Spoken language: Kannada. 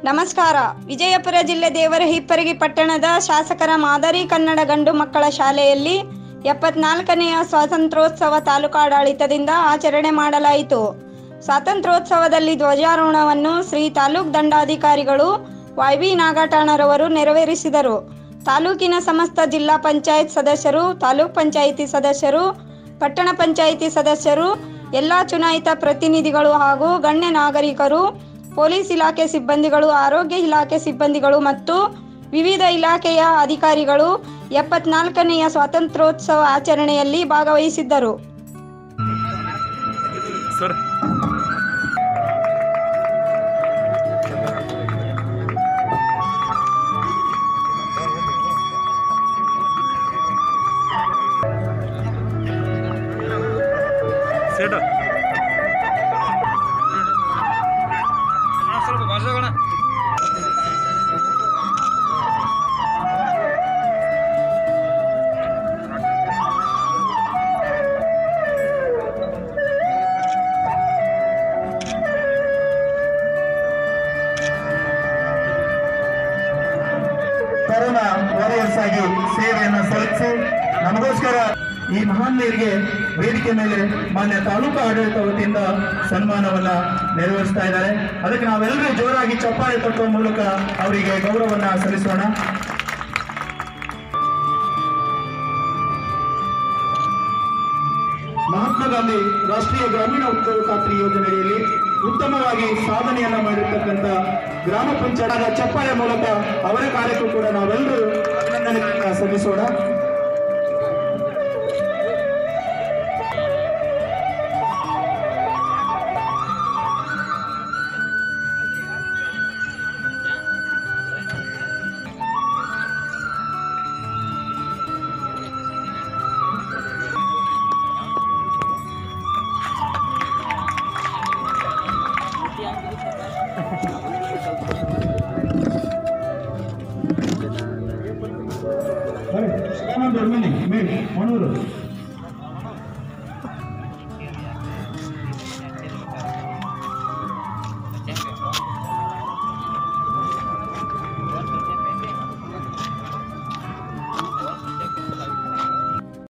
ನಮಸ್ಕಾರ ವಿಜಯಪುರ ಜಿಲ್ಲೆ ದೇವರಹಿಪ್ಪರಗಿ ಪಟ್ಟಣದ ಶಾಸಕರ ಮಾದರಿ ಕನ್ನಡ ಗಂಡು ಮಕ್ಕಳ ಶಾಲೆಯಲ್ಲಿ ಎಪ್ಪತ್ನಾಲ್ಕನೆಯ ಸ್ವಾತಂತ್ರ್ಯೋತ್ಸವ ತಾಲೂಕಾಡಳಿತದಿಂದ ಆಚರಣೆ ಮಾಡಲಾಯಿತು ಸ್ವಾತಂತ್ರ್ಯೋತ್ಸವದಲ್ಲಿ ಧ್ವಜಾರೋಹಣವನ್ನು ಶ್ರೀ ತಾಲೂಕ್ ದಂಡಾಧಿಕಾರಿಗಳು ವೈ ವಿ ನಾಗಠಾಣರವರು ನೆರವೇರಿಸಿದರು ತಾಲೂಕಿನ ಸಮಸ್ತ ಜಿಲ್ಲಾ ಪಂಚಾಯತ್ ಸದಸ್ಯರು ತಾಲೂಕ್ ಪಂಚಾಯಿತಿ ಸದಸ್ಯರು ಪಟ್ಟಣ ಪಂಚಾಯಿತಿ ಸದಸ್ಯರು ಎಲ್ಲ ಚುನಾಯಿತ ಪ್ರತಿನಿಧಿಗಳು ಹಾಗೂ ಗಣ್ಯ ನಾಗರಿಕರು ಪೊಲೀಸ್ ಇಲಾಖೆ ಸಿಬ್ಬಂದಿಗಳು ಆರೋಗ್ಯ ಇಲಾಖೆ ಸಿಬ್ಬಂದಿಗಳು ಮತ್ತು ವಿವಿಧ ಇಲಾಖೆಯ ಅಧಿಕಾರಿಗಳು ಎಪ್ಪತ್ನಾಲ್ಕನೆಯ ಸ್ವಾತಂತ್ರ್ಯೋತ್ಸವ ಆಚರಣೆಯಲ್ಲಿ ಭಾಗವಹಿಸಿದ್ದರು ಸರ್ ಸೇಟ ಸ್ವಲ್ಪ ಬಾಜೋಗೋಣ ಕರೋನಾ ವಾರಿಯರ್ಸ್ ಆಗಿ ಸೇವೆಯನ್ನು ಸಲ್ಲಿಸಿ ನಮಗೋಸ್ಕರ ಈ ಮಹಾನ್ಯರಿಗೆ ವೇದಿಕೆ ಮೇಲೆ ಮಾನ್ಯ ತಾಲೂಕು ಆಡಳಿತ ವತಿಯಿಂದ ಸನ್ಮಾನವನ್ನ ನೆರವೇರಿಸ್ತಾ ಇದ್ದಾರೆ ಅದಕ್ಕೆ ನಾವೆಲ್ಲರೂ ಜೋರಾಗಿ ಚಪ್ಪಾಳೆ ತಟ್ಟುವ ಮೂಲಕ ಅವರಿಗೆ ಗೌರವವನ್ನ ಸಲ್ಲಿಸೋಣ ಮಹಾತ್ಮ ಗಾಂಧಿ ರಾಷ್ಟ್ರೀಯ ಗ್ರಾಮೀಣ ಉದ್ಯೋಗ ಖಾತ್ರಿ ಯೋಜನೆಯಲ್ಲಿ ಉತ್ತಮವಾಗಿ ಸಾಧನೆಯನ್ನ ಮಾಡಿರ್ತಕ್ಕಂಥ ಗ್ರಾಮ ಪಂಚಾಯತ್ ಚಪ್ಪಾಳೆ ಮೂಲಕ ಅವರ ಕಾರ್ಯಕ್ಕೂ ಕೂಡ ನಾವೆಲ್ಲರೂ ಅಭಿನಂದನೆಗಳನ್ನ ಸಲ್ಲಿಸೋಣ